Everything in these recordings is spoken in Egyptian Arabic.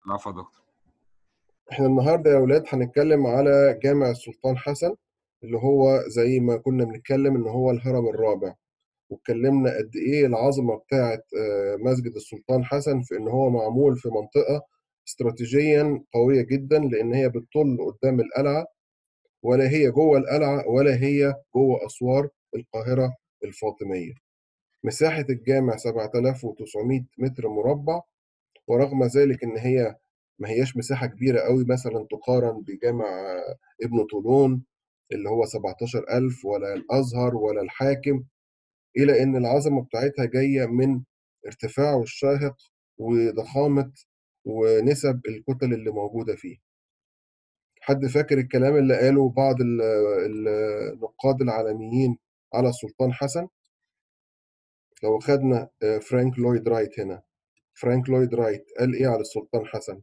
العفو يا دكتور احنا النهارده يا اولاد هنتكلم على جامع السلطان حسن اللي هو زي ما كنا بنتكلم ان هو الهرم الرابع واتكلمنا قد ايه العظمه بتاعه آه، مسجد السلطان حسن في ان هو معمول في منطقه استراتيجيا قويه جدا لان هي بتطل قدام القلعه ولا هي جوه القلعه ولا هي جوه اسوار القاهره الفاطميه مساحه الجامع 7900 متر مربع ورغم ذلك ان هي ما هياش مساحه كبيره قوي مثلا تقارن بجامع ابن طولون اللي هو 17000 ولا الازهر ولا الحاكم الى ان العظمه بتاعتها جايه من ارتفاعه الشاهق وضخامه ونسب الكتل اللي موجوده فيه حد فاكر الكلام اللي قاله بعض ال- النقاد العالميين على السلطان حسن لو خدنا آه، فرانك لويد رايت هنا فرانك لويد رايت قال ايه على السلطان حسن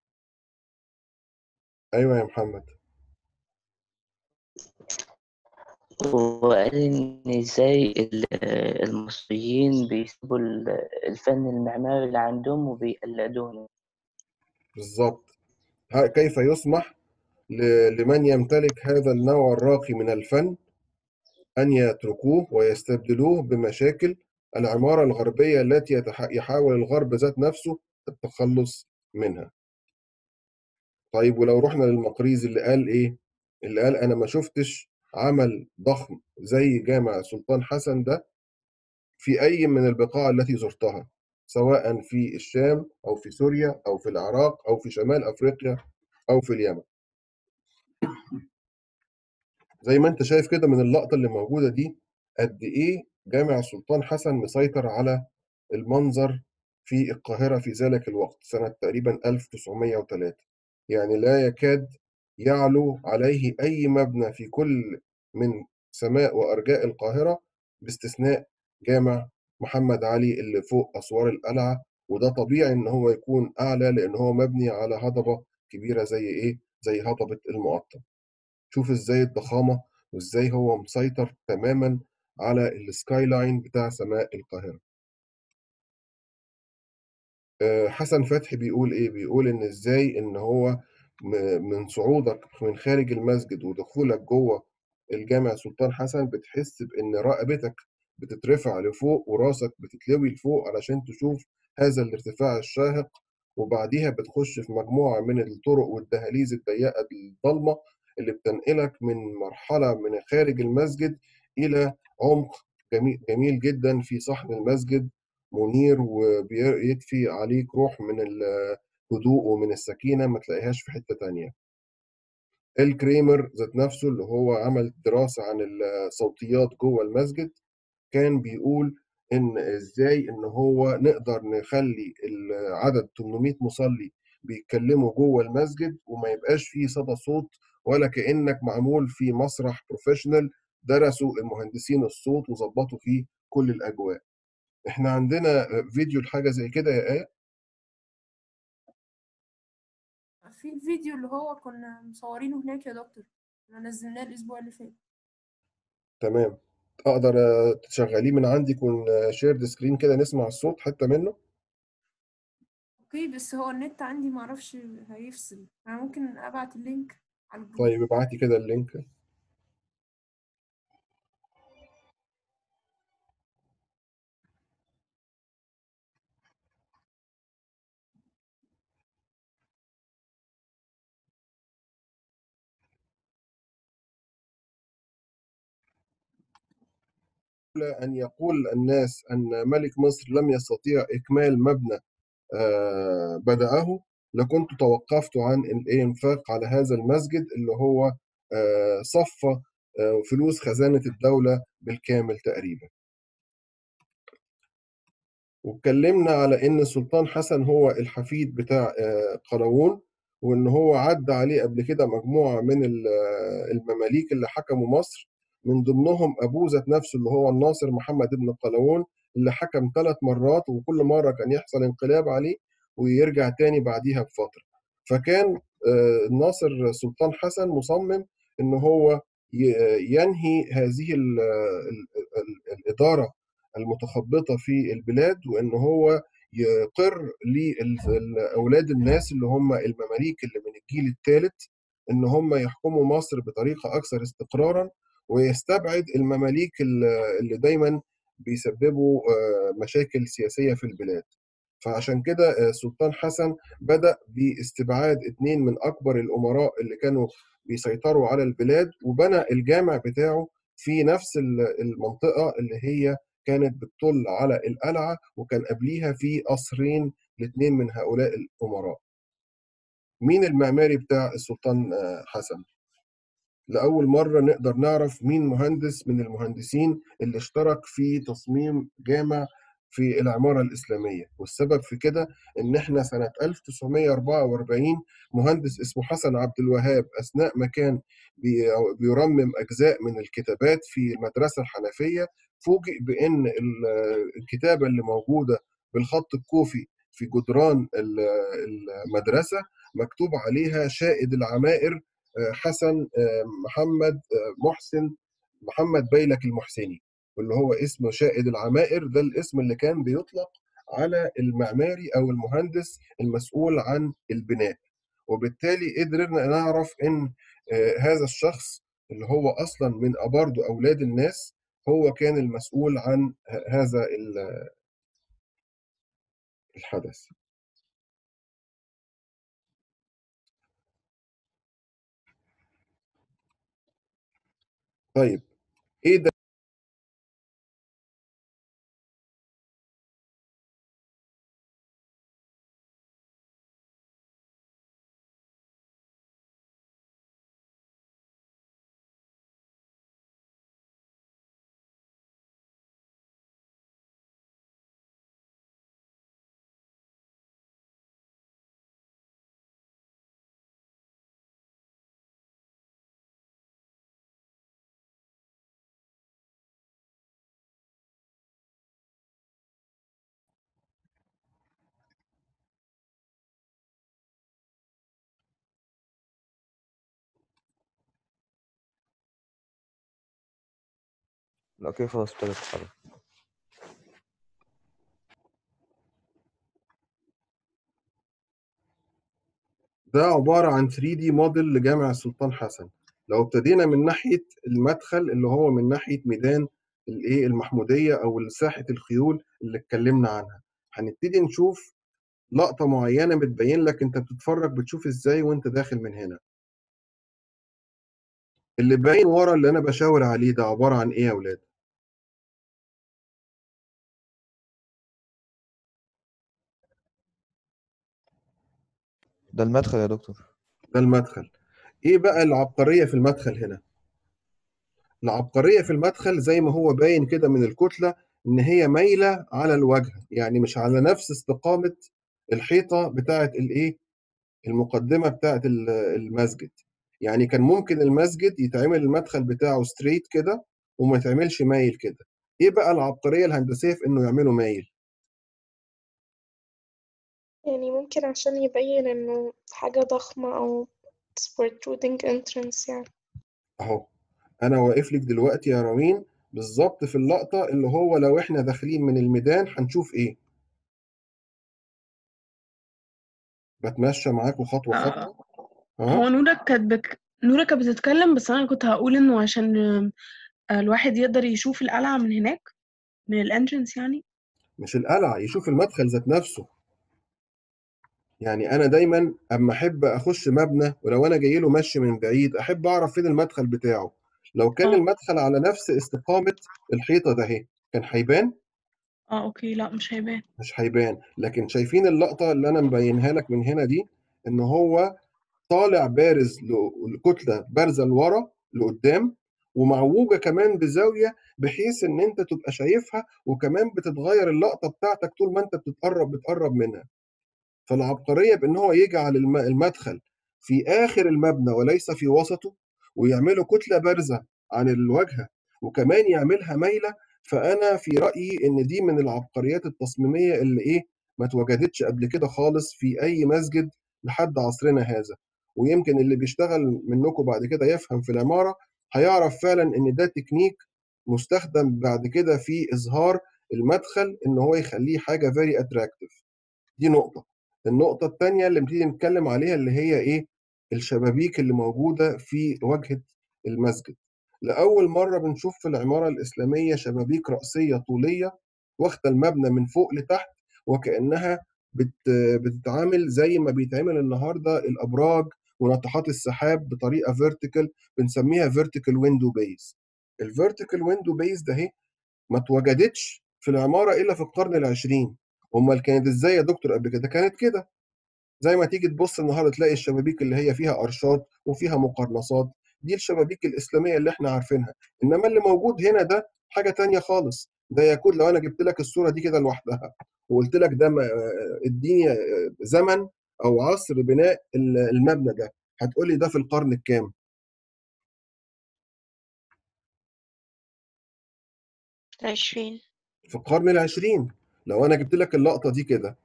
ايوه يا محمد وقال إن إزاي ال- المصريين بيسيبوا ال- الفن المعماري اللي عندهم وبيقلدونه بالظبط ها- كيف يسمح ل- لمن يمتلك هذا النوع الراقي من الفن أن يتركوه ويستبدلوه بمشاكل العمارة الغربية التي يتح- يحاول الغرب ذات نفسه التخلص منها طيب ولو رحنا للمقريزي اللي قال إيه اللي قال أنا ما شفتش عمل ضخم زي جامع سلطان حسن ده في أي من البقاع التي زرتها سواء في الشام أو في سوريا أو في العراق أو في شمال أفريقيا أو في اليمن زي ما انت شايف كده من اللقطة اللي موجودة دي قد ايه جامع السلطان حسن مسيطر على المنظر في القاهرة في ذلك الوقت سنة تقريبا 1903 يعني لا يكاد يعلو عليه أي مبنى في كل من سماء وأرجاء القاهرة باستثناء جامع محمد علي اللي فوق أسوار القلعة وده طبيعي إن هو يكون أعلى لأن هو مبني على هضبة كبيرة زي إيه؟ زي هضبة المقطم شوف ازاي الضخامة وازاي هو مسيطر تماما على السكاي لاين بتاع سماء القاهرة آه، حسن فتحي بيقول ايه بيقول ان ازاي ان هو م- من صعودك من خارج المسجد ودخولك جوه الجامع سلطان حسن بتحس بان رقبتك بتترفع لفوق وراسك بتتلوي لفوق علشان تشوف هذا الارتفاع الشاهق وبعديها بتخش في مجموعة من الطرق والدهاليز الضيقة الضلمة اللي بتنقلك من مرحلة من خارج المسجد إلى عمق جميل, جميل جدا في صحن المسجد منير وبيدفي عليك روح من الهدوء ومن السكينة ما تلاقيهاش في حتة تانية الكريمر ذات نفسه اللي هو عمل دراسة عن الصوتيات جوه المسجد كان بيقول ان ازاي ان هو نقدر نخلي العدد 800 مصلي بيتكلموا جوه المسجد وما يبقاش فيه صدى صوت ولا كانك معمول في مسرح بروفيشنال درسوا المهندسين الصوت وظبطوا فيه كل الاجواء احنا عندنا فيديو لحاجه زي كده يا ايه في الفيديو اللي هو كنا مصورينه هناك يا دكتور احنا نزلناه الاسبوع اللي فات تمام اقدر آه، تشغليه من عندي يكون شيرد سكرين كده نسمع الصوت حتى منه اوكي بس هو النت عندي معرفش هيفصل انا ممكن ابعت اللينك على الجروب طيب ابعتي كده اللينك أن يقول الناس أن ملك مصر لم يستطيع إكمال مبنى آه، بدأه لكنت توقفت عن الإنفاق على هذا المسجد اللي هو آه، صفى آه، فلوس خزانة الدولة بالكامل تقريبا واتكلمنا على ان السلطان حسن هو الحفيد بتاع آه، قلاوون وان هو عدى عليه قبل كده مجموعه من ال- آه، المماليك اللي حكموا مصر من ضمنهم ابوه ذات نفسه اللي هو الناصر محمد بن قلاوون اللي حكم ثلاث مرات وكل مره كان يحصل انقلاب عليه ويرجع تاني بعديها بفتره فكان آه، الناصر سلطان حسن مصمم ان هو ي- ينهي هذه ال- ال- ال- الاداره المتخبطه في البلاد وان هو يقر لأولاد الناس اللي هم المماليك اللي من الجيل الثالث إن هم يحكموا مصر بطريقة أكثر استقرارا ويستبعد المماليك اللي اللي دايما بيسببوا آه، مشاكل سياسية في البلاد فعشان كده آه، السلطان حسن بدأ باستبعاد اتنين من أكبر الأمراء اللي كانوا بيسيطروا على البلاد وبنى الجامع بتاعه في نفس ال- المنطقة اللي هي كانت بتطل على القلعة وكان قبليها في قصرين لاتنين من هؤلاء الأمراء مين المعماري بتاع السلطان آه، حسن؟ لأول مرة نقدر نعرف مين مهندس من المهندسين اللي اشترك في تصميم جامع في العمارة الإسلامية والسبب في كده إن إحنا سنة 1944 مهندس اسمه حسن عبد الوهاب أثناء ما كان بي- بيرمم أجزاء من الكتابات في المدرسة الحنفية فوجئ بإن ال- الكتابة اللي موجودة بالخط الكوفي في جدران ال- المدرسة مكتوب عليها شائد العمائر حسن محمد محسن محمد بيلك المحسني واللي هو اسم شائد العمائر ده الاسم اللي كان بيطلق على المعماري او المهندس المسؤول عن البناء وبالتالي قدرنا نعرف ان آه، هذا الشخص اللي هو اصلا من برضه اولاد الناس هو كان المسؤول عن ه- هذا ال- الحدث طيب ايه ده لا كده خلاص ابتدت تتحرك ده عبارة عن 3D موديل لجامع السلطان حسن لو ابتدينا من ناحية المدخل اللي هو من ناحية ميدان الايه المحمودية او ساحة الخيول اللي اتكلمنا عنها هنبتدي نشوف لقطة معينة بتبين لك انت بتتفرج بتشوف ازاي وانت داخل من هنا اللي باين ورا اللي انا بشاور عليه ده عبارة عن ايه يا اولاد ده المدخل يا دكتور ده المدخل ايه بقى العبقرية في المدخل هنا العبقرية في المدخل زي ما هو باين كده من الكتلة إن هي مايلة على الواجهة يعني مش على نفس استقامة الحيطة بتاعة الإيه المقدمة بتاعة ال- المسجد يعني كان ممكن المسجد يتعمل المدخل بتاعه ستريت كده وما يتعملش مايل كده إيه بقى العبقرية الهندسية في إنه يعمله مايل يعني ممكن عشان يبين إنه حاجة ضخمة أو protruding entrance يعني أهو أنا واقف لك دلوقتي يا روين بالظبط في اللقطة اللي هو لو إحنا داخلين من الميدان هنشوف إيه بتمشى معاكم خطوة آه، خطوة هو ها نورة كانت بك... نورة كانت بتتكلم بس أنا كنت هقول إنه عشان آه، الواحد يقدر يشوف القلعة من هناك من الانترنس يعني مش القلعة يشوف المدخل ذات نفسه يعني انا دايما اما احب اخش مبنى ولو انا جاي له مشي من بعيد احب اعرف فين المدخل بتاعه لو كان اه المدخل على نفس استقامة الحيطة ده اهي كان هيبان اه اوكي لا مش هيبان مش هيبان لكن شايفين اللقطة اللي انا مبينها لك من هنا دي ان هو طالع بارز ل- لكتلة بارزة لورا لقدام ومعوجة كمان بزاوية بحيث ان انت تبقى شايفها وكمان بتتغير اللقطة بتاعتك طول ما انت بتتقرب بتقرب منها فالعبقرية بإن هو يجعل الم- المدخل في آخر المبنى وليس في وسطه ويعمله كتلة بارزة عن الواجهة وكمان يعملها مايلة فأنا في رأيي إن دي من العبقريات التصميمية اللي إيه ما اتوجدتش قبل كده خالص في أي مسجد لحد عصرنا هذا ويمكن اللي بيشتغل منكم بعد كده يفهم في العمارة هيعرف فعلا إن ده تكنيك مستخدم بعد كده في إظهار المدخل إن هو يخليه حاجة very attractive دي نقطة النقطة التانية اللي بنبتدي نتكلم عليها اللي هي إيه الشبابيك اللي موجودة في واجهة المسجد لأول مرة بنشوف في العمارة الإسلامية شبابيك رأسية طولية واخدة المبنى من فوق لتحت وكأنها بت بتتعامل زي ما بيتعمل النهارده الأبراج وناطحات السحاب بطريقة فيرتيكال بنسميها فيرتيكال ويندو بيز الفيرتيكال ويندو بيز ده اهي ما اتوجدتش في العمارة إلا في القرن العشرين أمال كانت إزاي يا دكتور قبل كده كانت كده زي ما تيجي تبص النهارده تلاقي الشبابيك اللي هي فيها أرشات وفيها مقرنصات دي الشبابيك الإسلامية اللي احنا عارفينها إنما اللي موجود هنا ده حاجة تانية خالص ده يكون لو أنا جبت لك الصورة دي كده لوحدها وقلت لك ده م- اديني زمن أو عصر بناء المبنى ده هتقول لي ده في القرن الكام؟ عشرين في القرن العشرين لو أنا جبت لك اللقطة دي كده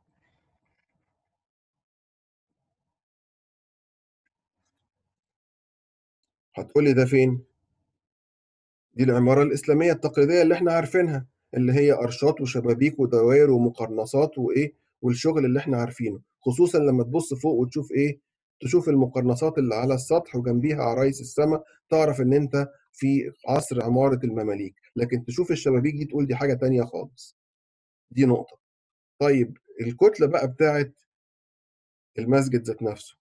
هتقول لي ده فين؟ دي العمارة الإسلامية التقليدية اللي احنا عارفينها اللي هي أرشات وشبابيك ودوائر ومقرنصات وإيه والشغل اللي احنا عارفينه خصوصا لما تبص فوق وتشوف إيه تشوف المقرنصات اللي على السطح وجنبيها عرايس السماء تعرف إن أنت في عصر عمارة المماليك لكن تشوف الشبابيك دي تقول دي حاجة تانية خالص دي نقطة طيب الكتلة بقى بتاعت المسجد ذات نفسه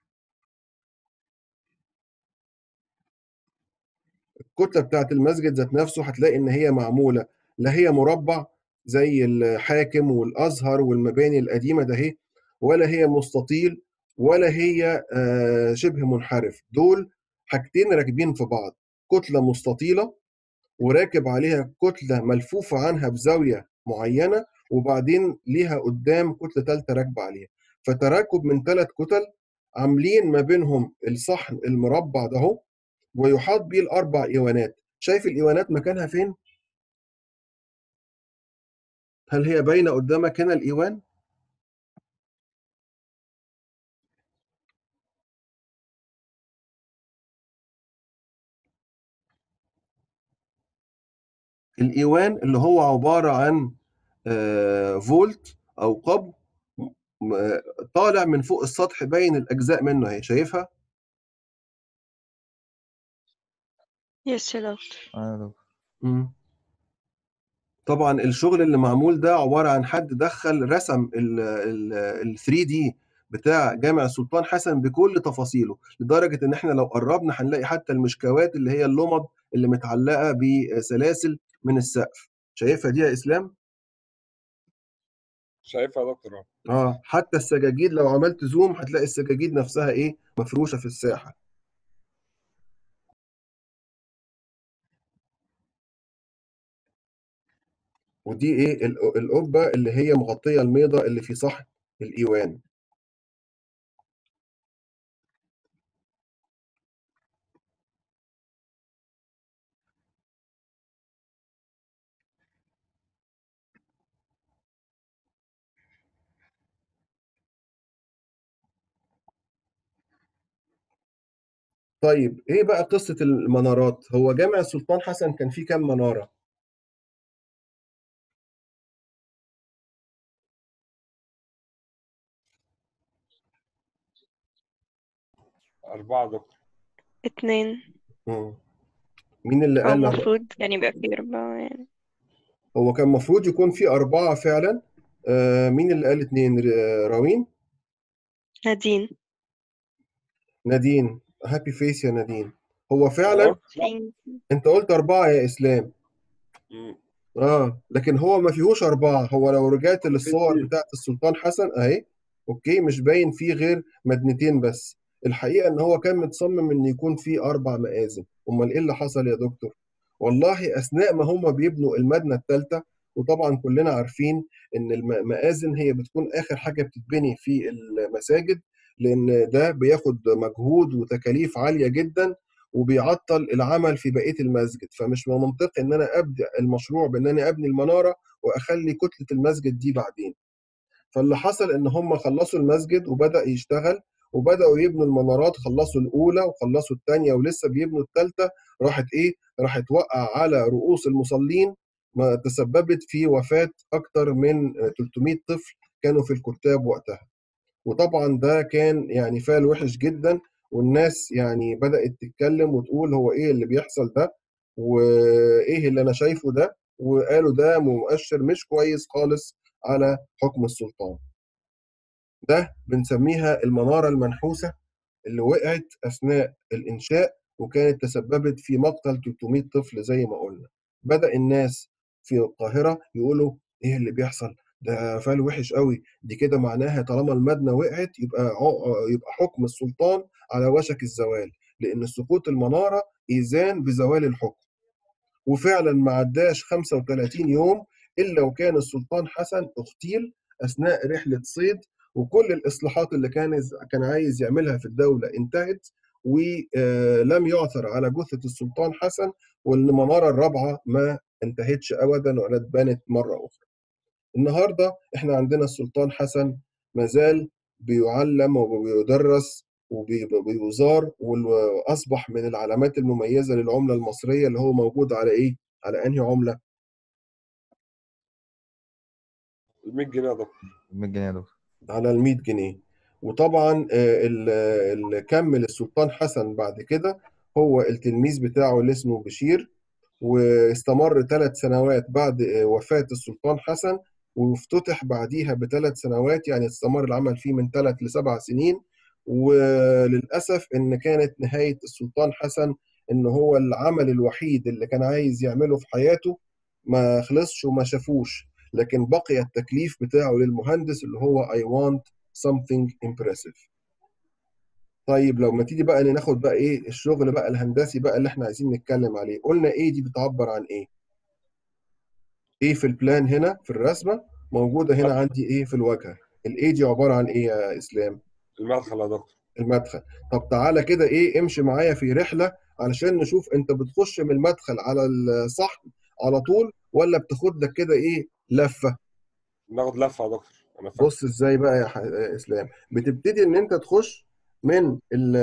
الكتله بتاعت المسجد ذات نفسه هتلاقي ان هي معموله لا هي مربع زي الحاكم والازهر والمباني القديمه ده هي ولا هي مستطيل ولا هي آه، شبه منحرف دول حاجتين راكبين في بعض كتله مستطيله وراكب عليها كتله ملفوفه عنها بزاويه معينه وبعدين ليها قدام كتله ثالثه راكبه عليها فتراكب من ثلاث كتل عاملين ما بينهم الصحن المربع ده اهو ويحاط به الاربع ايوانات شايف الايوانات مكانها فين هل هي باينه قدامك هنا الايوان الايوان اللي هو عباره عن آه، فولت او قبو م- آه، طالع من فوق السطح باين الاجزاء منه اهي شايفها يس يا دكتور اه يا دكتور مم. طبعا الشغل اللي معمول ده عباره عن حد دخل رسم ال 3 دي بتاع جامع السلطان حسن بكل تفاصيله لدرجه ان احنا لو قربنا هنلاقي حتى المشكوات اللي هي اللمض اللي متعلقه بسلاسل من السقف شايفها دي يا اسلام شايفها يا دكتور أهو. اه حتى السجاجيد لو عملت زوم هتلاقي السجاجيد نفسها ايه مفروشه في الساحه ودي ايه ال- القبه اللي هي مغطيه الميضه اللي في صحن الايوان طيب ايه بقى قصه المنارات هو جامع السلطان حسن كان فيه كام مناره أربعة يا دكتور اتنين مم. مين اللي أو قال أربعة؟ المفروض يعني يبقى فيه أربعة يعني هو كان المفروض يكون فيه أربعة فعلا آه مين اللي قال اتنين ر- راوين نادين نادين هابي فيس يا نادين هو فعلا أهو. انت قلت أربعة يا إسلام مم. اه لكن هو ما فيهوش أربعة هو لو رجعت للصور اتنين. بتاعت السلطان حسن أهي أوكي مش باين فيه غير مدنتين بس الحقيقة إن هو كان متصمم إن يكون فيه أربع مآذن أمال إيه اللي حصل يا دكتور؟ والله أثناء ما هم بيبنوا المبنى الثالثة وطبعا كلنا عارفين إن المآذن هي بتكون آخر حاجة بتتبني في المساجد لأن ده بياخد مجهود وتكاليف عالية جدا وبيعطل العمل في بقيه المسجد فمش من منطقي ان انا ابدا المشروع بان انا ابني المناره واخلي كتله المسجد دي بعدين فاللي حصل ان هم خلصوا المسجد وبدا يشتغل وبداوا يبنوا المنارات خلصوا الاولى وخلصوا الثانيه ولسه بيبنوا الثالثه راحت ايه راحت وقع على رؤوس المصلين ما تسببت في وفاه اكثر من 300 طفل كانوا في الكتاب وقتها وطبعا ده كان يعني فعل وحش جدا والناس يعني بدأت تتكلم وتقول هو ايه اللي بيحصل ده وايه اللي انا شايفه ده وقالوا ده مؤشر مش كويس خالص على حكم السلطان ده بنسميها المنارة المنحوسة اللي وقعت أثناء الإنشاء وكانت تسببت في مقتل 300 طفل زي ما قلنا بدأ الناس في القاهرة يقولوا إيه اللي بيحصل ده فعل وحش قوي دي كده معناها طالما المبنى وقعت يبقى عق- يبقى حكم السلطان على وشك الزوال لأن سقوط المنارة إيذان بزوال الحكم وفعلا ما عداش 35 يوم الا وكان السلطان حسن اغتيل اثناء رحله صيد وكل الاصلاحات اللي كان كان عايز يعملها في الدوله انتهت ولم يعثر على جثه السلطان حسن والمناره الرابعه ما انتهتش ابدا ولا اتبنت مره اخرى. النهارده احنا عندنا السلطان حسن ما زال بيعلم وبيدرس وبيزار واصبح من العلامات المميزه للعمله المصريه اللي هو موجود على ايه؟ على انهي عمله؟ ال 100 جنيه يا دكتور 100 جنيه يا دكتور على ال 100 جنيه وطبعا آه، ال- اللي كمل السلطان حسن بعد كده هو التلميذ بتاعه اللي اسمه بشير واستمر ثلاث سنوات بعد آه، وفاة السلطان حسن وافتتح بعديها بثلاث سنوات يعني استمر العمل فيه من ثلاث لسبع سنين وللأسف إن كانت نهاية السلطان حسن إن هو العمل الوحيد اللي كان عايز يعمله في حياته ما خلصش وما شافوش لكن بقي التكليف بتاعه للمهندس اللي هو I want something impressive طيب لو ما تيجي بقى ناخد بقى ايه الشغل بقى الهندسي بقى اللي احنا عايزين نتكلم عليه قلنا ايه دي بتعبر عن ايه ايه في البلان هنا في الرسمه موجوده هنا عندي ايه في الواجهه الايه دي عباره عن ايه يا اسلام المدخل يا دكتور المدخل طب تعالى كده ايه امشي معايا في رحله علشان نشوف انت بتخش من المدخل على الصحن على طول ولا بتاخد لك كده ايه لفه ناخد لفه يا دكتور انا فاكر بص ازاي بقى يا ح- يا اسلام بتبتدي ان انت تخش من ال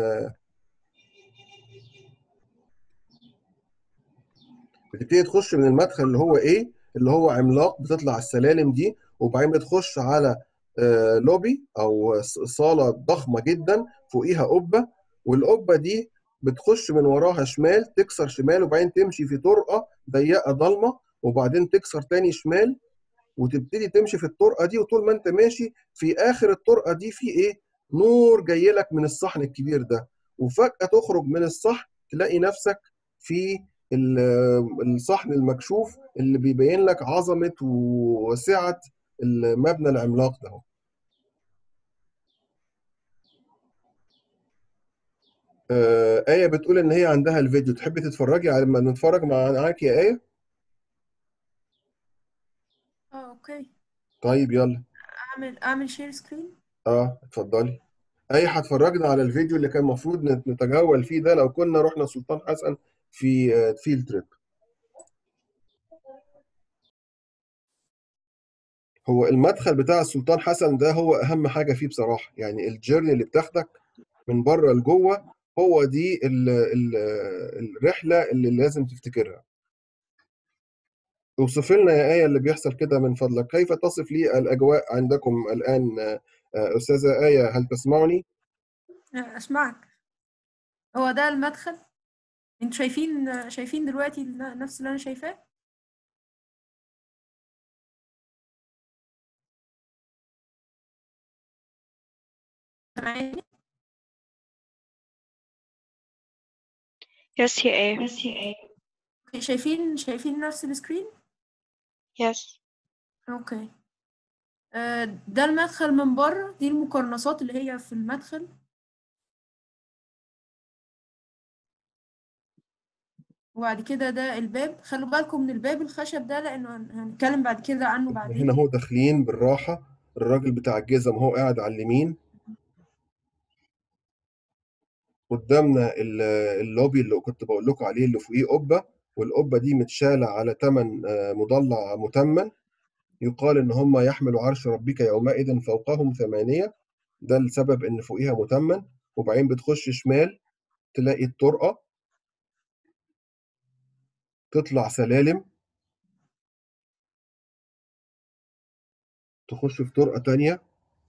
بتبتدي تخش من المدخل اللي هو ايه اللي هو عملاق بتطلع السلالم دي وبعدين بتخش على آه، لوبي او ص- صاله ضخمه جدا فوقيها قبه والقبه دي بتخش من وراها شمال تكسر شمال وبعدين تمشي في طرقه ضيقه ضلمه وبعدين تكسر تاني شمال وتبتدي تمشي في الطرقه دي وطول ما انت ماشي في اخر الطرقه دي في ايه نور جاي لك من الصحن الكبير ده وفجاه تخرج من الصحن تلاقي نفسك في ال- الصحن المكشوف اللي بيبين لك عظمه وسعه المبنى العملاق ده آه، آية بتقول إن هي عندها الفيديو تحبي تتفرجي على ما نتفرج معاك يا آية؟ اه اوكي طيب يلا اعمل اعمل شير سكرين اه اتفضلي اي هتفرجنا على الفيديو اللي كان المفروض نت- نتجول فيه ده لو كنا رحنا سلطان حسن في آه، فيلد تريب هو المدخل بتاع السلطان حسن ده هو اهم حاجه فيه بصراحه يعني الجيرني اللي بتاخدك من بره لجوه هو دي ال ال الرحله اللي لازم تفتكرها اوصف لنا يا آية اللي بيحصل كده من فضلك كيف تصف لي الأجواء عندكم الآن آه، آه، أستاذة آية هل تسمعني؟ آه، اسمعك هو ده المدخل انتوا شايفين شايفين دلوقتي ال- نفس اللي انا شايفاه سامعيني Yes, هي ايه أوكي، شايفين شايفين نفس السكرين Yes. اوكي آه، ده المدخل من بره دي المقرنصات اللي هي في المدخل وبعد كده ده الباب خلوا بالكم من الباب الخشب ده لانه هن- هنتكلم بعد كده عنه احنا بعدين هنا هو داخلين بالراحة الراجل بتاع الجزم هو قاعد على اليمين قدامنا ال- اللوبي اللي كنت بقول لكم عليه اللي فوقيه قبة والقبة دي متشالة على ثمن مضلع متمن يقال إن هم يحملوا عرش ربك يومئذ فوقهم ثمانية ده السبب إن فوقيها متمن وبعدين بتخش شمال تلاقي الطرقة تطلع سلالم تخش في طرقة تانية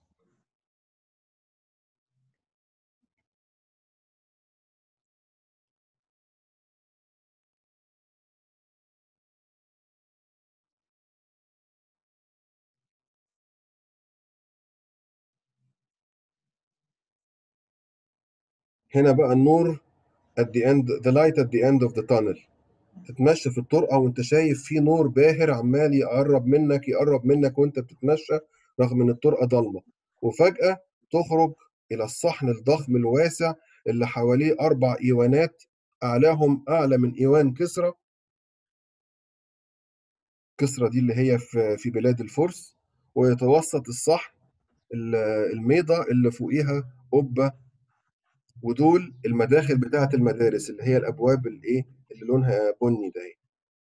هنا بقى النور at the end the light at the end of the tunnel تتمشى في الطرقة وانت شايف في نور باهر عمال يقرب منك يقرب منك وانت بتتمشى رغم ان الطرقة ضلمة وفجأة تخرج إلى الصحن الضخم الواسع اللي حواليه أربع إيوانات أعلاهم أعلى من إيوان كسرى كسرى دي اللي هي في في بلاد الفرس ويتوسط الصحن ال- الميضة اللي فوقيها قبة ودول المداخل بتاعة المدارس اللي هي الأبواب الإيه اللي لونها بني ده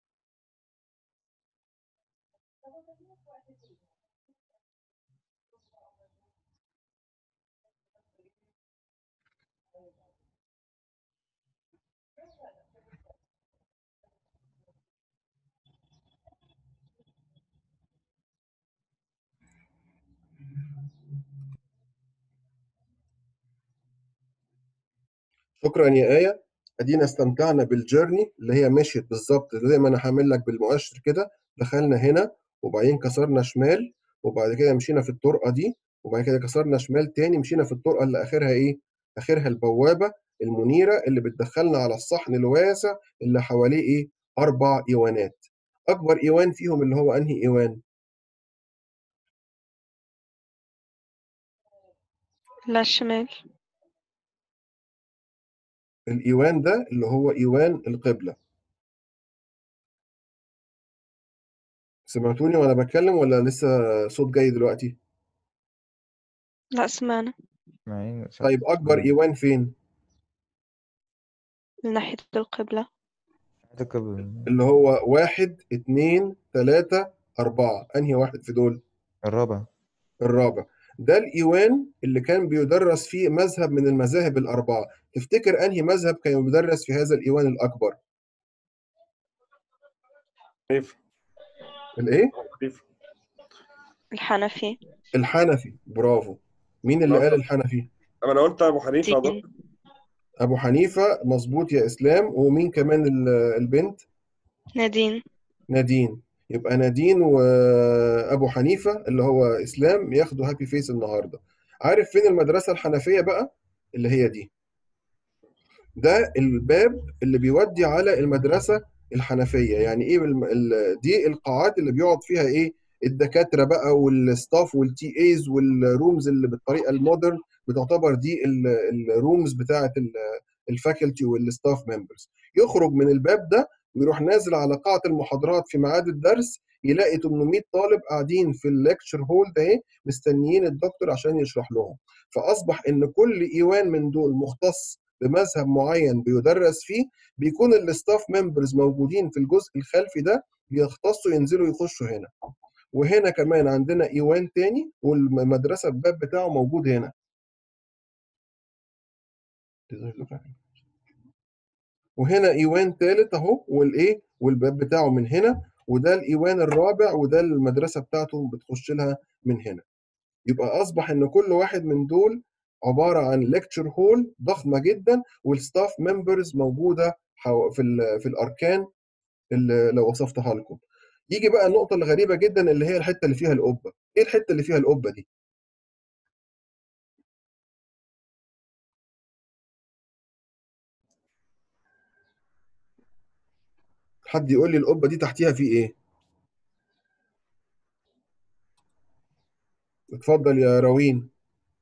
شكرا يا آية ادينا استمتعنا بالجيرني اللي هي مشيت بالظبط زي ما انا هعمل لك بالمؤشر كده دخلنا هنا وبعدين كسرنا شمال وبعد كده مشينا في الطرقه دي وبعد كده كسرنا شمال تاني مشينا في الطرقه اللي اخرها ايه اخرها البوابه المنيره اللي بتدخلنا على الصحن الواسع اللي حواليه ايه اربع ايوانات اكبر ايوان فيهم اللي هو انهي ايوان لا الشمال الايوان ده اللي هو ايوان القبله سمعتوني وانا بتكلم ولا لسه صوت جاي دلوقتي لا سمعنا معين طيب اكبر ايوان فين من ناحية القبلة اللي هو واحد اتنين تلاتة أربعة أنهي واحد في دول؟ الرابع الرابع ده الإيوان اللي كان بيدرس فيه مذهب من المذاهب الأربعة تفتكر أنهي مذهب كان يدرس في هذا الإيوان الأكبر؟ حنيفة الإيه؟ حنيفة الحنفي الحنفي برافو مين اللي قال الحنفي؟ أنا قلت أبو حنيفة يا دكتور دين أبو حنيفة مظبوط يا إسلام ومين كمان ال- البنت؟ نادين نادين يبقى نادين وابو حنيفه اللي هو اسلام ياخدوا هابي فيس النهارده عارف فين المدرسه الحنفيه بقى اللي هي دي ده الباب اللي بيودي على المدرسه الحنفيه يعني ايه الم- ال- دي القاعات اللي بيقعد فيها ايه الدكاتره بقى والستاف والتي ايز والرومز اللي بالطريقه المودرن بتعتبر دي ال- الرومز بتاعه الفاكولتي والستاف ممبرز يخرج من الباب ده ويروح نازل على قاعه المحاضرات في ميعاد الدرس يلاقي 800 طالب قاعدين في الليكتشر هول ده ايه مستنيين الدكتور عشان يشرح لهم فاصبح ان كل ايوان من دول مختص بمذهب معين بيدرس فيه بيكون الستاف ممبرز موجودين في الجزء الخلفي ده بيختصوا ينزلوا يخشوا هنا وهنا كمان عندنا ايوان تاني والمدرسه الباب بتاعه موجود هنا وهنا ايوان تالت اهو والايه والباب بتاعه من هنا وده الايوان الرابع وده المدرسه بتاعته بتخش لها من هنا يبقى اصبح ان كل واحد من دول عباره عن ليكتشر هول ضخمه جدا والستاف ممبرز موجوده حو- في ال- في الاركان اللي لو وصفتها لكم يجي بقى النقطه الغريبه جدا اللي هي الحته اللي فيها القبه ايه الحته اللي فيها القبه دي حد يقول لي القبه دي تحتيها في ايه اتفضل يا روين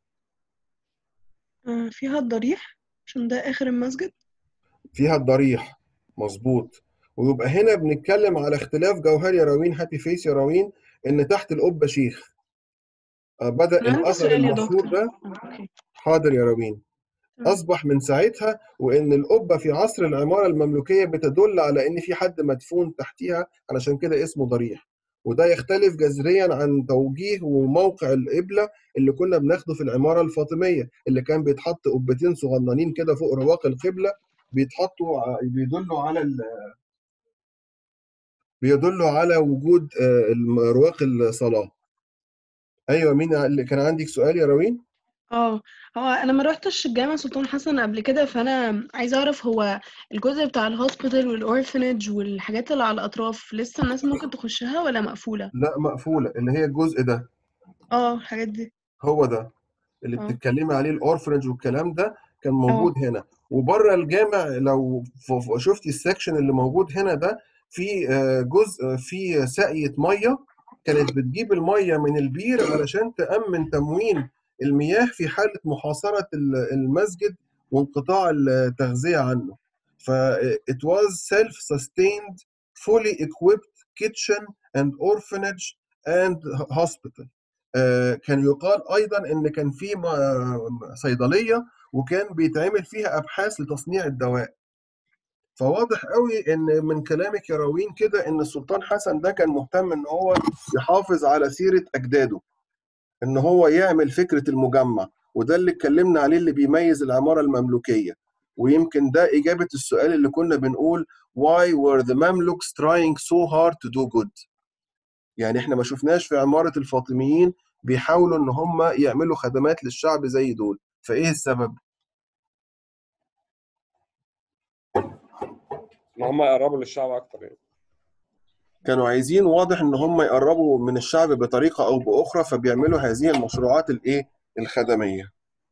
آه، فيها الضريح عشان ده آخر المسجد فيها الضريح مظبوط ويبقى هنا بنتكلم على اختلاف جوهري يا روين هابي فيس يا روين ان تحت القبه شيخ آه، بدا أنا عندي الاثر سؤال يا المشهور دكتور ده آه، أوكي حاضر يا روين تمام. اصبح من ساعتها وان القبه في عصر العماره المملوكيه بتدل على ان في حد مدفون تحتيها علشان كده اسمه ضريح وده يختلف جذريا عن توجيه وموقع القبله اللي كنا بناخده في العماره الفاطميه اللي كان بيتحط قبتين صغننين كده فوق رواق القبله بيتحطوا ع- بيدلوا على ال... بيدلوا على وجود آه، الم- رواق الصلاه ايوه مين اللي كان عندك سؤال يا روين اه هو انا ما روحتش الجامعة سلطان حسن قبل كده فانا عايزة اعرف هو الجزء بتاع الهوسبيتال والاورفنج والحاجات اللي على الاطراف لسه الناس ممكن تخشها ولا مقفولة لا مقفوله اللي هي الجزء ده اه الحاجات دي هو ده اللي اه بتتكلمي عليه الاورفنج والكلام ده كان اه موجود هنا وبره الجامع لو ف- ف- شفتي السكشن اللي موجود هنا ده في آه، جزء في ساقية ميه كانت بتجيب الميه من البير علشان تأمن تموين المياه في حالة محاصرة ال- المسجد وانقطاع التغذية عنه ف it was self-sustained fully equipped kitchen and orphanage and hospital آه، كان يقال ايضا ان كان في م- صيدليه وكان بيتعمل فيها ابحاث لتصنيع الدواء فواضح قوي ان من كلامك يا روين كده ان السلطان حسن ده كان مهتم ان هو يحافظ على سيره اجداده ان هو يعمل فكره المجمع وده اللي اتكلمنا عليه اللي بيميز العماره المملوكيه ويمكن ده اجابه السؤال اللي كنا بنقول why were the Mamluks trying so hard to do good يعني احنا ما شفناش في عمارة الفاطميين بيحاولوا ان هم يعملوا خدمات للشعب زي دول فايه السبب ان هم يقربوا للشعب اكتر يعني كانوا عايزين واضح ان هم يقربوا من الشعب بطريقة او باخرى فبيعملوا هذه المشروعات الايه الخدمية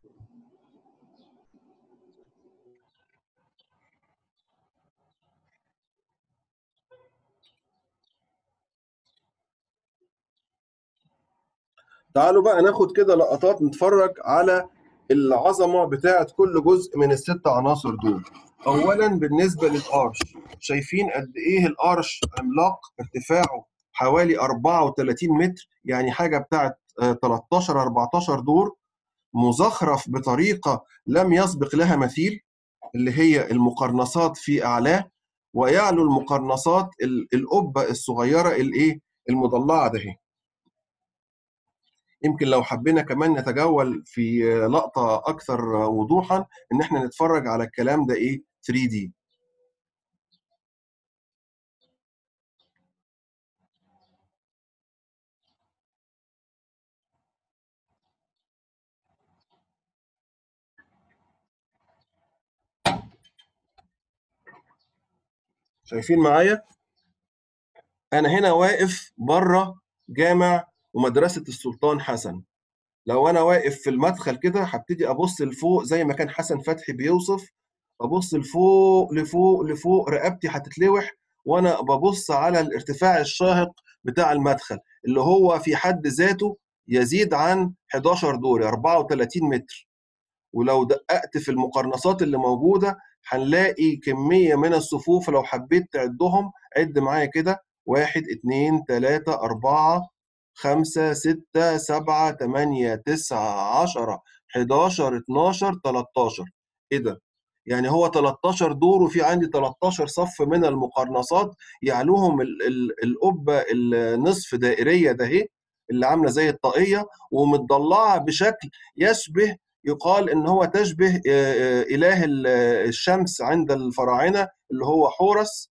تعالوا بقى ناخد كده لقطات نتفرج على العظمة بتاعت كل جزء من الست عناصر دول أولا بالنسبة للأرش شايفين قد إيه الأرش عملاق ارتفاعه حوالي 34 متر يعني حاجة بتاعت آه، 13 14 دور مزخرف بطريقة لم يسبق لها مثيل اللي هي المقرنصات في أعلاه ويعلو المقرنصات ال- القبة الصغيرة الإيه المضلعة ده هي. يمكن لو حبينا كمان نتجول في لقطة أكثر وضوحا إن إحنا نتفرج على الكلام ده إيه 3D شايفين معايا؟ أنا هنا واقف بره جامع ومدرسة السلطان حسن لو أنا واقف في المدخل كده هبتدي أبص لفوق زي ما كان حسن فتحي بيوصف أبص لفوق لفوق لفوق رقبتي هتتلوح وأنا ببص على الارتفاع الشاهق بتاع المدخل اللي هو في حد ذاته يزيد عن 11 دور 34 متر ولو دققت في المقرنصات اللي موجودة هنلاقي كمية من الصفوف لو حبيت تعدهم عد معايا كده واحد اتنين تلاتة أربعة خمسة ستة سبعة تمانية تسعة عشرة حداشر اتناشر تلاتاشر ايه ده؟ يعني هو 13 دور وفي عندي 13 صف من المقرنصات يعلوهم ال- ال- القبة النصف دائرية ده اهي اللي عاملة زي الطاقية ومتضلعة بشكل يشبه يقال ان هو تشبه آه، آه، اله ال- الشمس عند الفراعنه اللي هو حورس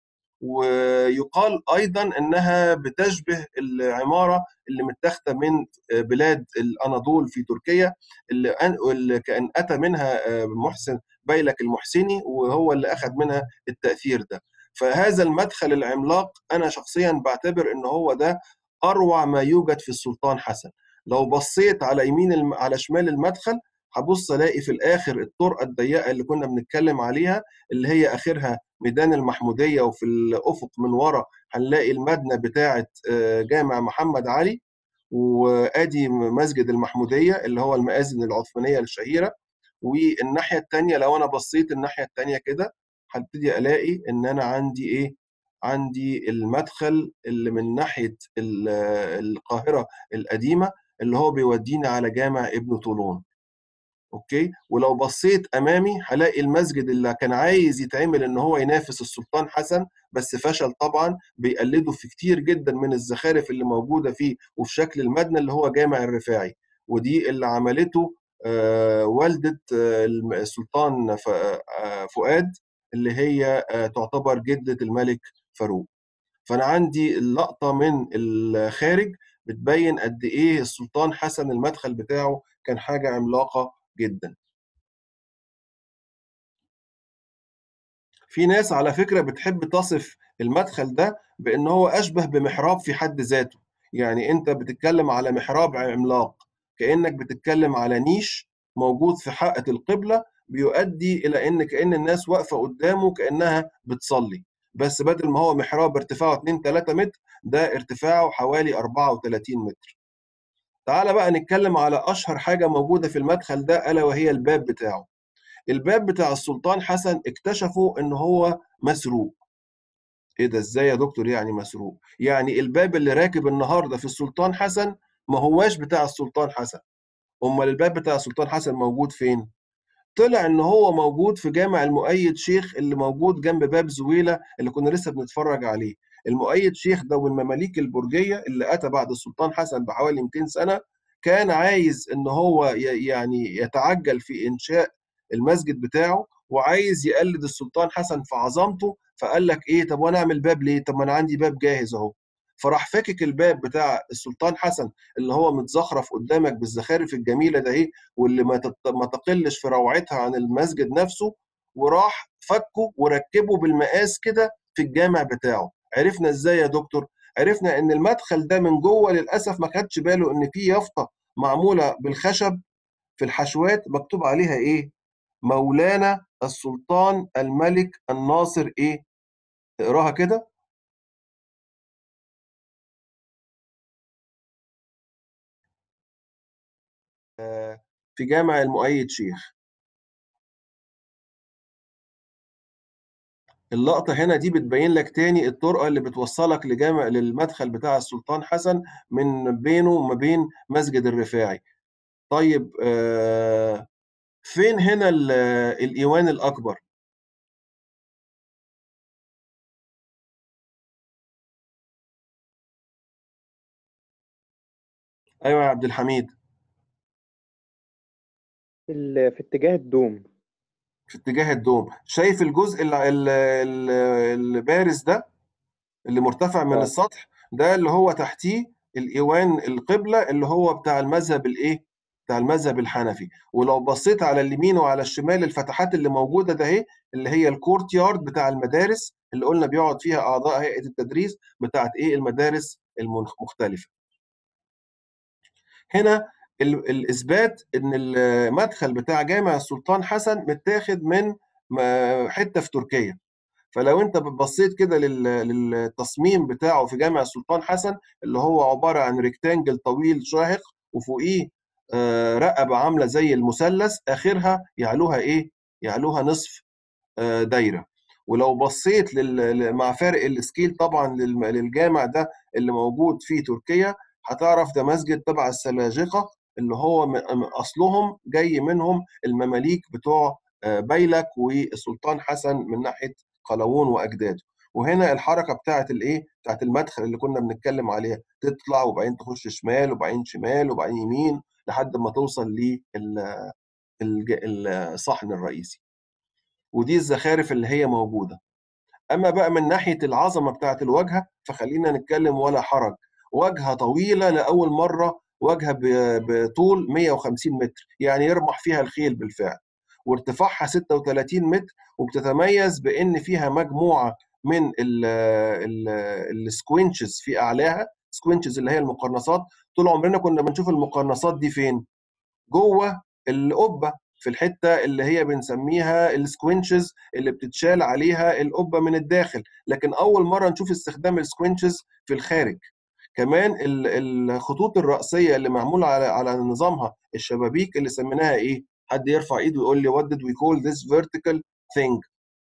ويقال ايضا انها بتشبه العماره اللي متاخده من آه، بلاد الاناضول في تركيا اللي أن- اللي كان اتى منها آه، محسن بيلك المحسني وهو اللي اخذ منها التاثير ده فهذا المدخل العملاق انا شخصيا بعتبر ان هو ده اروع ما يوجد في السلطان حسن لو بصيت على يمين الم... على شمال المدخل هبص الاقي في الاخر الطرقه الضيقه اللي كنا بنتكلم عليها اللي هي اخرها ميدان المحموديه وفي الافق من ورا هنلاقي المبنى بتاعه آه، جامع محمد علي وادي مسجد المحموديه اللي هو المآذن العثمانيه الشهيره والناحيه الثانيه لو انا بصيت الناحيه الثانيه كده هبتدي الاقي ان انا عندي ايه عندي المدخل اللي من ناحيه ال- القاهره القديمه اللي هو بيودينا على جامع ابن طولون اوكي ولو بصيت امامي هلاقي المسجد اللي كان عايز يتعمل ان هو ينافس السلطان حسن بس فشل طبعا بيقلدوا في كتير جدا من الزخارف اللي موجوده فيه وفي شكل المبنى اللي هو جامع الرفاعي ودي اللي عملته آه، والده آه، الم- السلطان ف- آه، فؤاد اللي هي آه، تعتبر جده الملك فاروق فانا عندي اللقطه من الخارج بتبين قد ايه السلطان حسن المدخل بتاعه كان حاجه عملاقه جدا في ناس على فكره بتحب تصف المدخل ده بان هو اشبه بمحراب في حد ذاته يعني انت بتتكلم على محراب عملاق كانك بتتكلم على نيش موجود في حائط القبله بيؤدي الى ان كان الناس واقفه قدامه كانها بتصلي بس بدل ما هو محراب ارتفاعه 2 3 متر ده ارتفاعه حوالي 34 متر تعال بقى نتكلم على اشهر حاجه موجوده في المدخل ده الا وهي الباب بتاعه الباب بتاع السلطان حسن اكتشفوا ان هو مسروق ايه ده ازاي يا دكتور يعني مسروق يعني الباب اللي راكب النهارده في السلطان حسن ما هواش بتاع السلطان حسن امال الباب بتاع السلطان حسن موجود فين طلع ان هو موجود في جامع المؤيد شيخ اللي موجود جنب باب زويله اللي كنا لسه بنتفرج عليه المؤيد شيخ ده من مماليك البرجيه اللي اتى بعد السلطان حسن بحوالي 200 سنه كان عايز ان هو ي- يعني يتعجل في انشاء المسجد بتاعه وعايز يقلد السلطان حسن في عظمته فقال لك ايه طب وانا اعمل باب ليه طب ما انا عندي باب جاهز اهو فراح فاكك الباب بتاع السلطان حسن اللي هو متزخرف قدامك بالزخارف الجميله ده ايه واللي ما تت- ما تقلش في روعتها عن المسجد نفسه وراح فكه وركبه بالمقاس كده في الجامع بتاعه عرفنا ازاي يا دكتور عرفنا ان المدخل ده من جوه للاسف ما خدش باله ان في يافطه معموله بالخشب في الحشوات مكتوب عليها ايه مولانا السلطان الملك الناصر ايه اقراها كده آه، في جامع المؤيد شيخ اللقطة هنا دي بتبين لك تاني الطرقة اللي بتوصلك لجامع للمدخل بتاع السلطان حسن من بينه وما بين مسجد الرفاعي طيب آه، فين هنا ال- الإيوان الأكبر أيوة يا عبد الحميد في ال- في اتجاه الدوم في اتجاه الدوم شايف الجزء ال- ال- ال- البارز ده اللي مرتفع من اه السطح ده اللي هو تحتيه الايوان القبله اللي هو بتاع المذهب الايه بتاع المذهب الحنفي ولو بصيت على اليمين وعلى الشمال الفتحات اللي موجوده ده اهي اللي هي الكورت يارد بتاع المدارس اللي قلنا بيقعد فيها اعضاء هيئه التدريس بتاعت ايه المدارس المختلفه هنا ال- الاثبات ان المدخل بتاع جامع السلطان حسن متاخد من م- حته في تركيا فلو انت بصيت كده لل- للتصميم بتاعه في جامع السلطان حسن اللي هو عباره عن ريكتانجل طويل شاهق وفوقيه آه، رقبه عامله زي المثلث اخرها يعلوها ايه؟ يعلوها نصف آه، دايره ولو بصيت لل... ل- مع فارق السكيل طبعا للم- للجامع ده اللي موجود في تركيا هتعرف ده مسجد تبع السلاجقه اللي هو م- م- اصلهم جاي منهم المماليك بتوع آه، بيلك والسلطان حسن من ناحيه قلاوون واجداده وهنا الحركه بتاعت الايه بتاعت المدخل اللي كنا بنتكلم عليها تطلع وبعدين تخش شمال وبعدين شمال وبعدين يمين لحد ما توصل للصحن الرئيسي ودي الزخارف اللي هي موجوده اما بقى من ناحيه العظمه بتاعه الواجهه فخلينا نتكلم ولا حرج واجهه طويله لاول مره واجهه ب- بطول 150 متر يعني يرمح فيها الخيل بالفعل وارتفاعها 36 متر وبتتميز بان فيها مجموعه من السكوينشز في اعلاها سكوينشز اللي هي المقرنصات طول عمرنا كنا بنشوف المقرنصات دي فين جوه القبه في الحته اللي هي بنسميها السكوينشز اللي بتتشال عليها القبه من الداخل لكن اول مره نشوف استخدام السكوينشز في الخارج كمان ال- الخطوط الرأسية اللي معمولة على على نظامها الشبابيك اللي سميناها ايه؟ حد يرفع ايده ويقول لي what did we call this vertical thing؟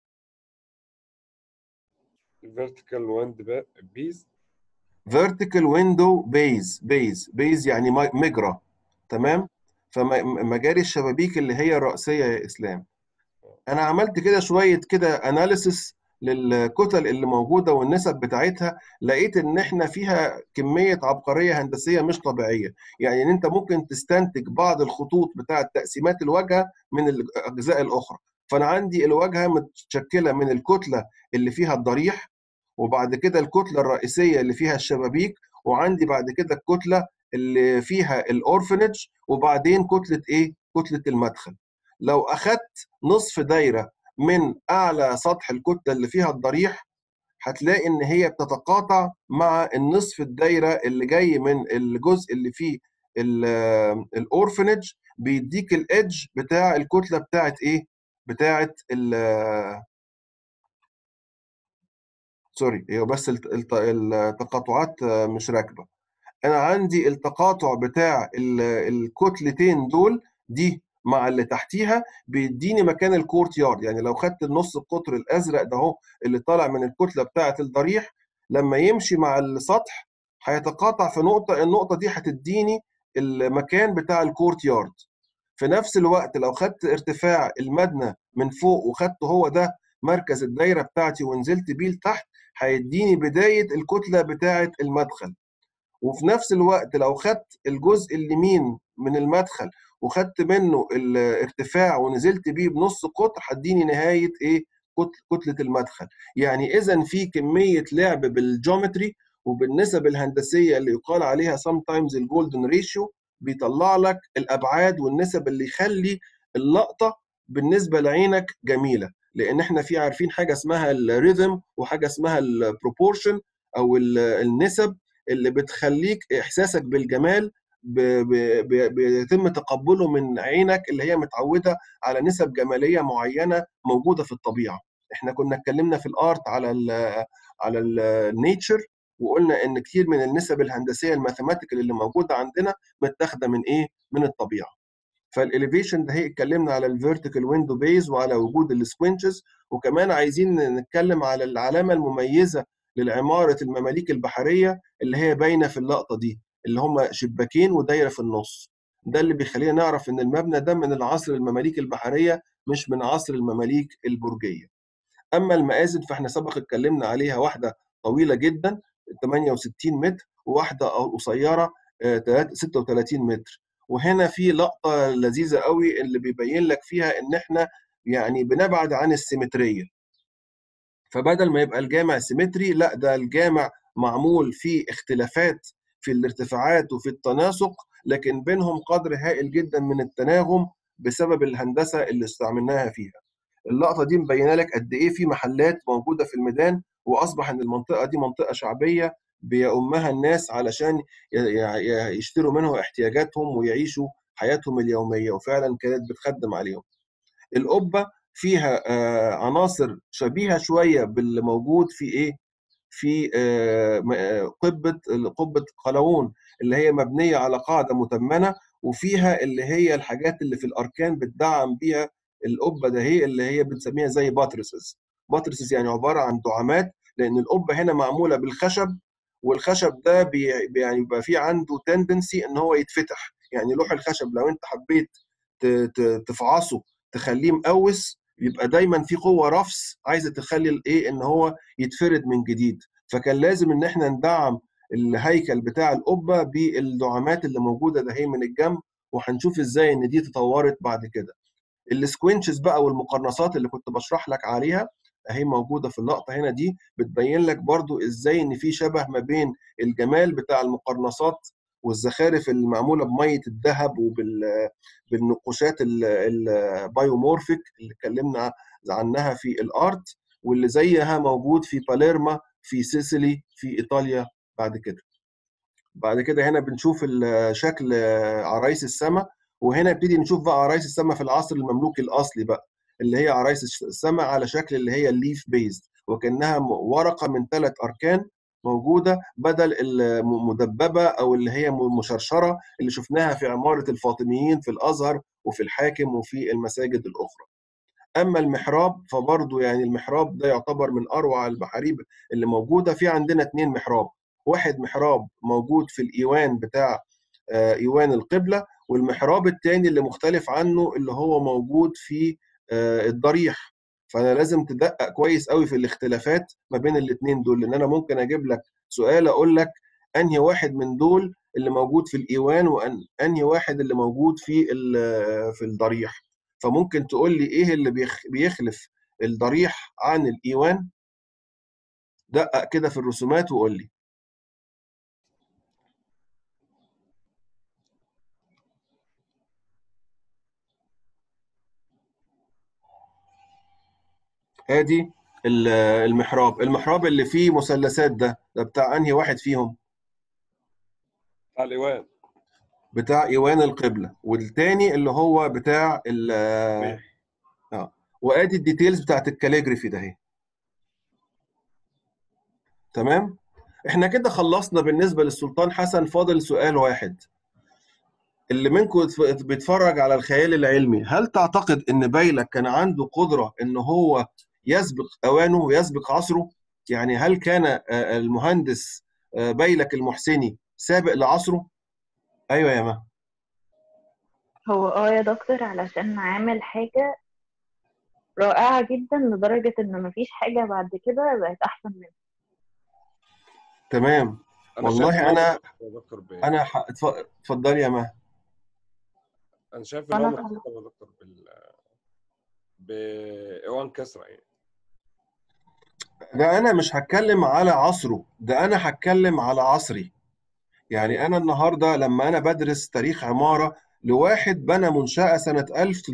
vertical wind بيز vertical window base base base يعني م- مجرى تمام؟ فمجاري الشبابيك اللي هي الرأسية يا إسلام انا عملت كده شويه كده اناليسس للكتل اللي موجوده والنسب بتاعتها لقيت ان احنا فيها كميه عبقريه هندسيه مش طبيعيه يعني ان انت ممكن تستنتج بعض الخطوط بتاعه تقسيمات الواجهه من الاجزاء الاخرى فانا عندي الواجهه متشكله من الكتله اللي فيها الضريح وبعد كده الكتله الرئيسيه اللي فيها الشبابيك وعندي بعد كده الكتله اللي فيها الاورفنج وبعدين كتله ايه كتله المدخل لو اخدت نصف دايره من اعلى سطح الكتله اللي فيها الضريح هتلاقي ان هي بتتقاطع مع النصف الدايره اللي جاي من الجزء اللي فيه الاورفنج بيديك الايدج بتاع الكتله بتاعت ايه بتاعت ال سوري هي بس الت- الت- التقاطعات مش راكبه انا عندي التقاطع بتاع ال- الكتلتين دول دي مع اللي تحتيها بيديني مكان الكورت يارد يعني لو خدت النص القطر الازرق ده اهو اللي طالع من الكتله بتاعه الضريح لما يمشي مع السطح هيتقاطع في نقطه النقطه دي هتديني المكان بتاع الكورت يارد في نفس الوقت لو خدت ارتفاع المبنى من فوق وخدته هو ده مركز الدايره بتاعتي ونزلت بيه لتحت هيديني بدايه الكتله بتاعه المدخل وفي نفس الوقت لو خدت الجزء اليمين من المدخل وخدت منه الارتفاع ونزلت بيه بنص قطر هتديني نهايه ايه كت- كتله المدخل يعني اذا في كميه لعب بالجيومتري وبالنسب الهندسيه اللي يقال عليها sometimes الجولدن ريشيو بيطلع لك الابعاد والنسب اللي يخلي اللقطه بالنسبه لعينك جميله لان احنا في عارفين حاجه اسمها الريذم وحاجه اسمها البروبورشن او ال- النسب اللي بتخليك احساسك بالجمال ب- ب- ب- بيتم تقبله من عينك اللي هي متعوده على نسب جماليه معينه موجوده في الطبيعه احنا كنا اتكلمنا في الارت على ال على النيتشر وقلنا ان كتير من النسب الهندسيه الماثيماتيكال اللي موجوده عندنا متاخده من ايه من الطبيعه فالاليفيشن ده هي اتكلمنا على الفيرتيكال ويندو بيز وعلى وجود السكوينشز وكمان عايزين نتكلم على العلامه المميزه للعماره المماليك البحريه اللي هي باينه في اللقطه دي اللي هم شباكين ودايره في النص ده اللي بيخلينا نعرف ان المبنى ده من العصر المماليك البحريه مش من عصر المماليك البرجيه اما المآذن فاحنا سبق اتكلمنا عليها واحده طويله جدا 68 متر وواحده قصيره آه، تلات- 36 متر وهنا في لقطه لذيذه قوي اللي بيبين لك فيها ان احنا يعني بنبعد عن السيمتريه فبدل ما يبقى الجامع سيمتري لا ده الجامع معمول فيه اختلافات في الارتفاعات وفي التناسق لكن بينهم قدر هائل جدا من التناغم بسبب الهندسه اللي استعملناها فيها اللقطه دي مبينه لك قد ايه في محلات موجوده في الميدان واصبح ان المنطقه دي منطقه شعبيه بيؤمها الناس علشان ي- ي- يشتروا منه احتياجاتهم ويعيشوا حياتهم اليوميه وفعلا كانت بتخدم عليهم القبه فيها آه، عناصر شبيهه شويه باللي موجود في ايه في آه، م- آه، قبه قبه قلاوون اللي هي مبنيه على قاعده متمنه وفيها اللي هي الحاجات اللي في الاركان بتدعم بيها القبه ده هي اللي هي بنسميها زي باترسز باترسز يعني عباره عن دعامات لان القبه هنا معموله بالخشب والخشب ده بي بي- يعني بيبقى فيه عنده تندنسي ان هو يتفتح يعني لوح الخشب لو انت حبيت ت- ت- تفعصه تخليه مقوس يبقى دايما في قوه رفس عايزه تخلي الايه ان هو يتفرد من جديد فكان لازم ان احنا ندعم الهيكل بتاع القبه بالدعامات اللي موجوده ده هي من الجنب وهنشوف ازاي ان دي تطورت بعد كده السكوينشز بقى والمقرنصات اللي كنت بشرح لك عليها اهي موجوده في اللقطه هنا دي بتبين لك برضو ازاي ان في شبه ما بين الجمال بتاع المقرنصات والزخارف المعموله بميه الذهب وبال بالنقوشات البايومورفيك اللي اتكلمنا عنها في الارت واللي زيها موجود في باليرما في سيسيلي في ايطاليا بعد كده بعد كده هنا بنشوف ال- شكل عرايس السماء وهنا نبتدي نشوف بقى عرايس السماء في العصر المملوكي الاصلي بقى اللي هي عرايس السماء على شكل اللي هي الليف بيزد وكانها م- ورقه من ثلاث اركان موجوده بدل المدببه او اللي هي م- مشرشره اللي شفناها في عماره الفاطميين في الازهر وفي الحاكم وفي المساجد الاخرى اما المحراب فبرضه يعني المحراب ده يعتبر من اروع المحاريب اللي موجوده في عندنا اثنين محراب واحد محراب موجود في الايوان بتاع آه، ايوان القبله والمحراب الثاني اللي مختلف عنه اللي هو موجود في آه، الضريح فانا لازم تدقق كويس قوي في الاختلافات ما بين الاثنين دول لان انا ممكن اجيب لك سؤال اقول لك انهي واحد من دول اللي موجود في الايوان وانهي واحد اللي موجود في ال- في الضريح فممكن تقول لي ايه اللي بيخ- بيخلف الضريح عن الايوان دقق كده في الرسومات وقول لي ادي ال- المحراب المحراب اللي فيه مثلثات ده ده بتاع انهي واحد فيهم بتاع الايوان بتاع ايوان القبلة والتاني اللي هو بتاع ال اه وادي الديتيلز بتاعت الكاليجرافي ده اهي تمام احنا كده خلصنا بالنسبة للسلطان حسن فاضل سؤال واحد اللي منكم بيتفرج على الخيال العلمي هل تعتقد ان بايلك كان عنده قدرة ان هو يسبق اوانه ويسبق عصره يعني هل كان آه، المهندس آه، بايلك المحسني سابق لعصره ايوه يا ما هو اه يا دكتور علشان عامل حاجة رائعة جدا لدرجة ان مفيش حاجة بعد كده بقت احسن منه تمام انا والله شايف إن هو أنا- متقدم يا دكتور ب... انا ح- اتف- اتفضلي يا ما انا شايف ان هو أنا متقدم يا دكتور بال بايوان كسرى يعني ده انا مش هتكلم على عصره ده انا هتكلم على عصري يعني انا النهارده لما انا بدرس تاريخ عمارة لواحد بنى منشأة سنة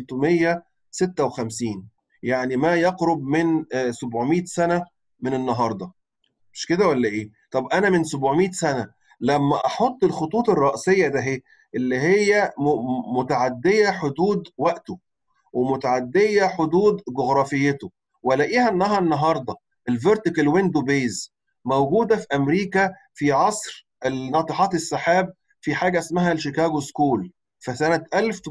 1356 يعني ما يقرب من آه، 700 سنة من النهارده مش كده ولا ايه طب انا من 700 سنة لما احط الخطوط الرأسية ده هي اللي هي م- م- متعدية حدود وقته ومتعدية حدود جغرافيته والاقيها انها النهارده الفيرتيكال ويندو بيز موجودة في امريكا في عصر ناطحات السحاب في حاجة اسمها الشيكاغو سكول في سنة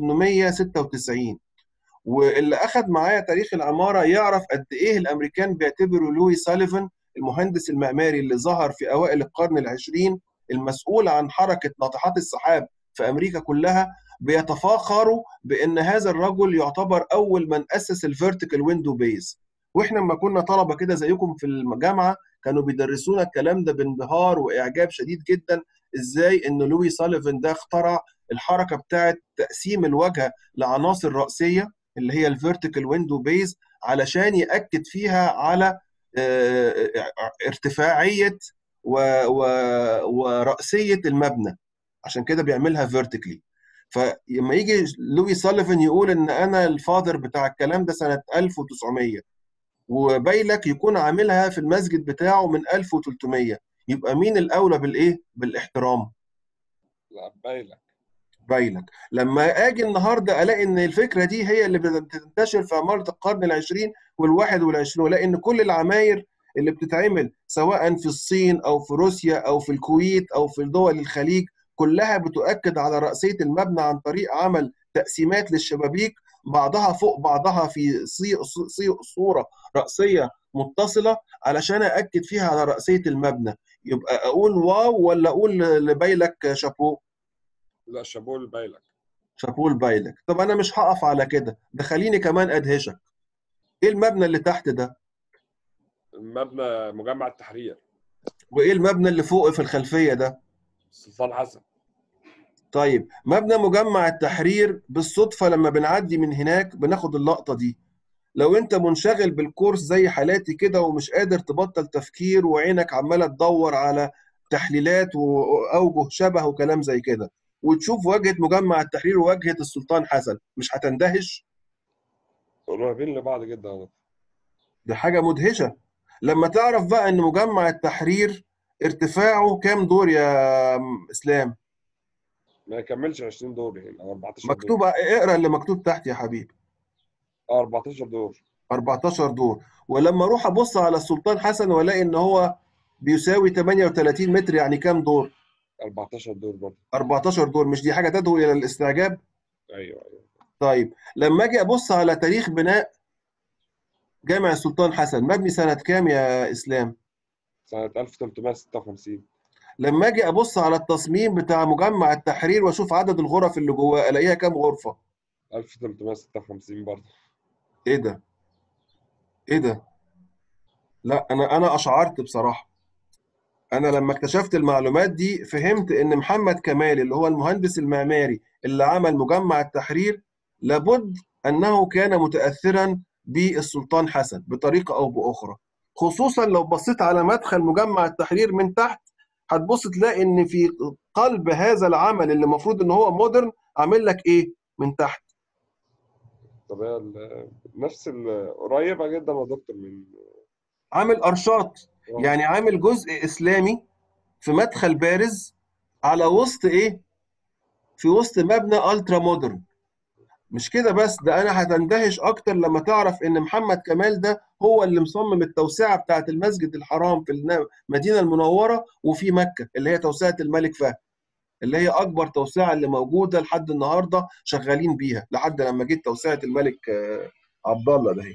1896 واللي أخذ معايا تاريخ العمارة يعرف قد إيه الأمريكان بيعتبروا لوي ساليفان المهندس المعماري اللي ظهر في أوائل القرن العشرين المسؤول عن حركة ناطحات السحاب في أمريكا كلها بيتفاخروا بأن هذا الرجل يعتبر أول من أسس الفيرتيكال ويندو بيز وإحنا لما كنا طلبة كده زيكم في الجامعة كانوا بيدرسونا الكلام ده بانبهار وإعجاب شديد جدا إزاي إن لوي ساليفان ده اخترع الحركة بتاعت تقسيم الواجهة لعناصر رأسية اللي هي الفيرتيكال ويندو بيز علشان يأكد فيها على آه، ارتفاعية و- و- ورأسية المبنى عشان كده بيعملها فيرتيكلي فلما يجي لوي ساليفان يقول ان انا الفاذر بتاع الكلام ده سنة 1900 وبايلك يكون عاملها في المسجد بتاعه من 1300 يبقى مين الاولى بالايه بالاحترام لا بايلك بايلك لما اجي النهارده الاقي ان الفكره دي هي اللي بتنتشر في عماره القرن العشرين والواحد والعشرين والاقي ان كل العماير اللي بتتعمل سواء في الصين او في روسيا او في الكويت او في دول الخليج كلها بتؤكد على رأسية المبنى عن طريق عمل تقسيمات للشبابيك بعضها فوق بعضها في صي- صي- صورة رأسية متصلة علشان أأكد فيها على رأسية المبنى يبقى أقول واو ولا أقول لبايلك شابو لا شابول بايلك شابو لبايلك طب أنا مش هقف على كده ده خليني كمان أدهشك إيه المبنى اللي تحت ده المبنى مجمع التحرير وإيه المبنى اللي فوق في الخلفية ده السلطان حسن طيب مبنى مجمع التحرير بالصدفة لما بنعدي من هناك بناخد اللقطة دي لو انت منشغل بالكورس زي حالاتي كده ومش قادر تبطل تفكير وعينك عمالة تدور على تحليلات وأوجه شبه وكلام زي كده وتشوف واجهة مجمع التحرير وواجهة السلطان حسن مش هتندهش قريبين لبعض جدا يا دكتور. دي حاجة مدهشة لما تعرف بقى ان مجمع التحرير ارتفاعه كام دور يا اسلام ما يكملش 20 دور يعني او 14 دور مكتوب اقرا اللي مكتوب تحت يا حبيبي اه 14 دور 14 دور ولما اروح ابص على السلطان حسن والاقي ان هو بيساوي 38 متر يعني كام دور 14 دور برضه 14 دور مش دي حاجه تدعو الى الاستعجاب ايوه ايوه طيب لما اجي ابص على تاريخ بناء جامع السلطان حسن مبني سنه كام يا اسلام سنة 1356 لما اجي ابص على التصميم بتاع مجمع التحرير واشوف عدد الغرف اللي جواه الاقيها كام غرفه 1356 برضه ايه ده ايه ده لا انا انا اشعرت بصراحه انا لما اكتشفت المعلومات دي فهمت ان محمد كمال اللي هو المهندس المعماري اللي عمل مجمع التحرير لابد انه كان متاثرا بالسلطان حسن بطريقه او باخرى خصوصا لو بصيت على مدخل مجمع التحرير من تحت هتبص تلاقي ان في قلب هذا العمل اللي المفروض ان هو مودرن عامل لك ايه من تحت طب هي ال- نفس ال- قريبة جدا يا دكتور من عامل ارشاط آه. يعني عامل جزء اسلامي في مدخل بارز على وسط ايه في وسط مبنى الترا مودرن مش كده بس ده انا هتندهش اكتر لما تعرف ان محمد كمال ده هو اللي مصمم التوسعه بتاعه المسجد الحرام في النا- المدينه المنوره وفي مكه اللي هي توسعه الملك فهد اللي هي اكبر توسعه اللي موجوده لحد النهارده شغالين بيها لحد لما جت توسعه الملك آه، عبد الله ده هي.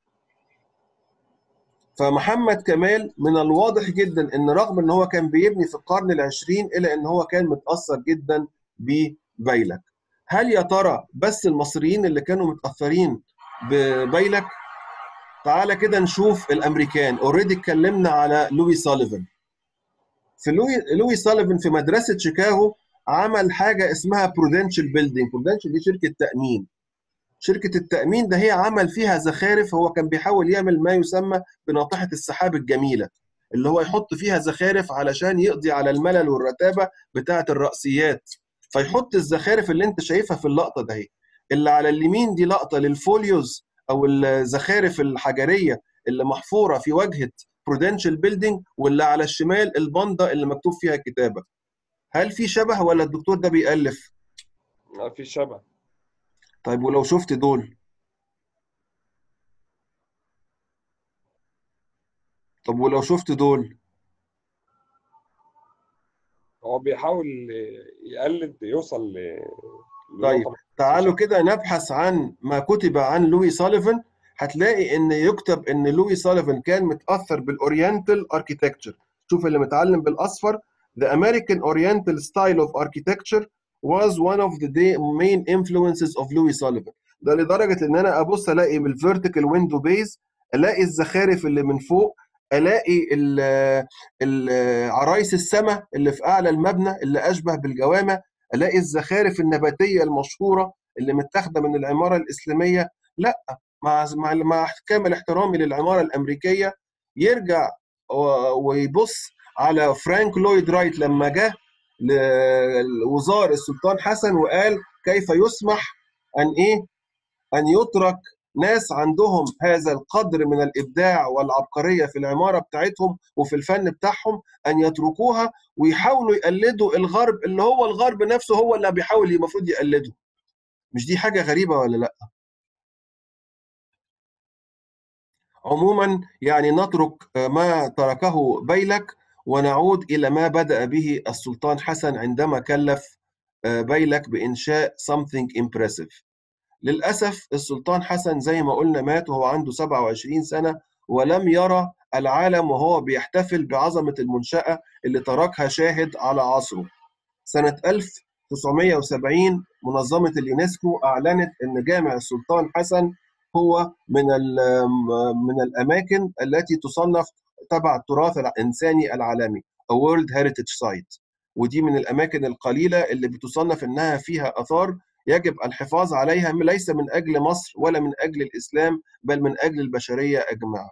فمحمد كمال من الواضح جدا ان رغم ان هو كان بيبني في القرن العشرين الا ان هو كان متاثر جدا ببيلك هل يا ترى بس المصريين اللي كانوا متاثرين ببيلك تعالى كده نشوف الامريكان اوريدي اتكلمنا على لوي ساليفان في لوي لوي ساليفان في مدرسه شيكاغو عمل حاجه اسمها برودنشال بيلدينج برودنشال دي شركه تامين شركه التامين ده هي عمل فيها زخارف هو كان بيحاول يعمل ما يسمى بناطحه السحاب الجميله اللي هو يحط فيها زخارف علشان يقضي على الملل والرتابه بتاعه الرأسيات فيحط الزخارف اللي انت شايفها في اللقطه ده هي اللي على اليمين دي لقطه للفوليوز او الزخارف الحجريه اللي محفوره في واجهه برودنشال بيلدينج واللي على الشمال الباندا اللي مكتوب فيها كتابه هل في شبه ولا الدكتور ده بيألف آه، في شبه طيب ولو شفت دول طب ولو شفت دول هو بيحاول يقلد يوصل ل طيب لنقطة تعالوا كده نبحث عن ما كتب عن لوي ساليفان هتلاقي ان يكتب ان لوي ساليفان كان متاثر بالاورينتال اركيتكتشر شوف اللي متعلم بالاصفر The American Oriental style of architecture was one of the day- main influences of Louis Sullivan ده لدرجة ان انا ابص الاقي بالفيرتيكال ويندو بيز الاقي الزخارف اللي من فوق الاقي ال- ال- عرايس السماء اللي في اعلى المبنى اللي اشبه بالجوامع الاقي الزخارف النباتيه المشهوره اللي متاخده من العماره الاسلاميه لا مع مع مع كامل احترامي للعماره الامريكيه يرجع و- ويبص على فرانك لويد رايت لما جه لوزار السلطان حسن وقال كيف يسمح ان ايه ان يترك ناس عندهم هذا القدر من الابداع والعبقريه في العماره بتاعتهم وفي الفن بتاعهم ان يتركوها ويحاولوا يقلدوا الغرب اللي هو الغرب نفسه هو اللي بيحاول المفروض يقلده مش دي حاجه غريبه ولا لا عموما يعني نترك ما تركه بيلك ونعود الى ما بدا به السلطان حسن عندما كلف بيلك بانشاء something impressive للأسف السلطان حسن زي ما قلنا مات وهو عنده 27 سنة ولم يرى العالم وهو بيحتفل بعظمة المنشأة اللي تركها شاهد على عصره سنة 1970 منظمة اليونسكو أعلنت أن جامع السلطان حسن هو من من الأماكن التي تصنف تبع التراث الإنساني العالمي A World Heritage Site ودي من الأماكن القليلة اللي بتصنف أنها فيها آثار يجب الحفاظ عليها ليس من اجل مصر ولا من اجل الاسلام بل من اجل البشريه اجمعا.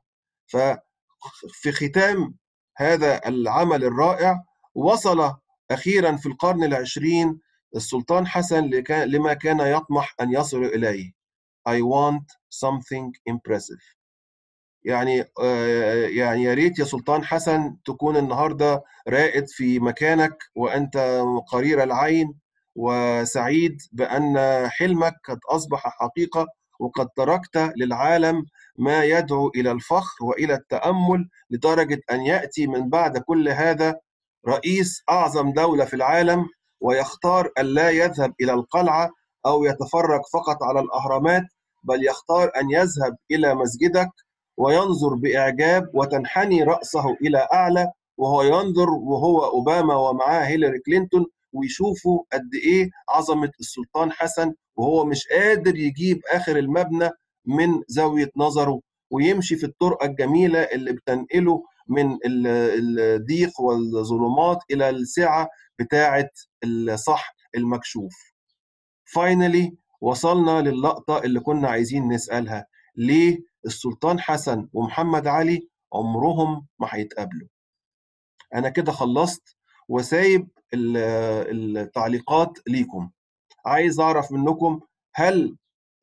ففي ختام هذا العمل الرائع وصل اخيرا في القرن العشرين السلطان حسن لما كان يطمح ان يصل اليه. I want something impressive. يعني يعني يا ريت يا سلطان حسن تكون النهارده رائد في مكانك وانت قرير العين وسعيد بأن حلمك قد أصبح حقيقة وقد تركت للعالم ما يدعو إلى الفخر وإلى التأمل لدرجة أن يأتي من بعد كل هذا رئيس أعظم دولة في العالم ويختار أن لا يذهب إلى القلعة أو يتفرج فقط على الأهرامات بل يختار أن يذهب إلى مسجدك وينظر بإعجاب وتنحني رأسه إلى أعلى وهو ينظر وهو أوباما ومعاه هيلاري كلينتون ويشوفوا قد ايه عظمه السلطان حسن وهو مش قادر يجيب اخر المبنى من زاويه نظره ويمشي في الطرقه الجميله اللي بتنقله من الضيق والظلمات الى السعه بتاعه الصح المكشوف. فاينلي وصلنا للقطه اللي كنا عايزين نسالها ليه السلطان حسن ومحمد علي عمرهم ما هيتقابلوا؟ انا كده خلصت وسايب التعليقات ليكم عايز اعرف منكم هل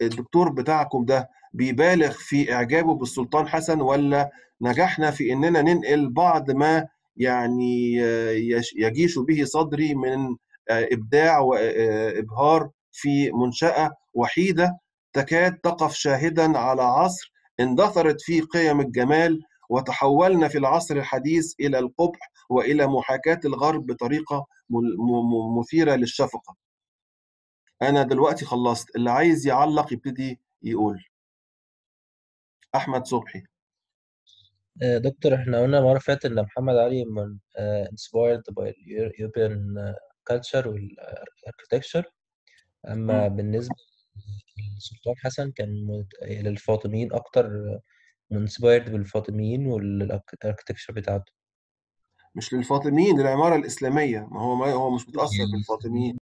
الدكتور بتاعكم ده بيبالغ في إعجابه بالسلطان حسن ولا نجحنا في إننا ننقل بعض ما يعني آه، يش- يجيش به صدري من آه، إبداع وإبهار في منشأة وحيدة تكاد تقف شاهدا على عصر اندثرت فيه قيم الجمال وتحولنا في العصر الحديث إلى القبح وإلى محاكاة الغرب بطريقة مل- م- م- مثيرة للشفقة أنا دلوقتي خلصت اللي عايز يعلق يبتدي يقول أحمد صبحي آه، دكتور احنا قلنا المرة اللي فاتت إن محمد علي من آه، inspired by the European آه، culture وال آه، architecture أما مم. بالنسبة للسلطان حسن كان مت- للفاطميين أكتر آه، inspired بالفاطميين والarchitecture بتاعته مش للفاطميين العمارة الإسلامية ما هو ما هو مش متأثر يعني بالفاطميين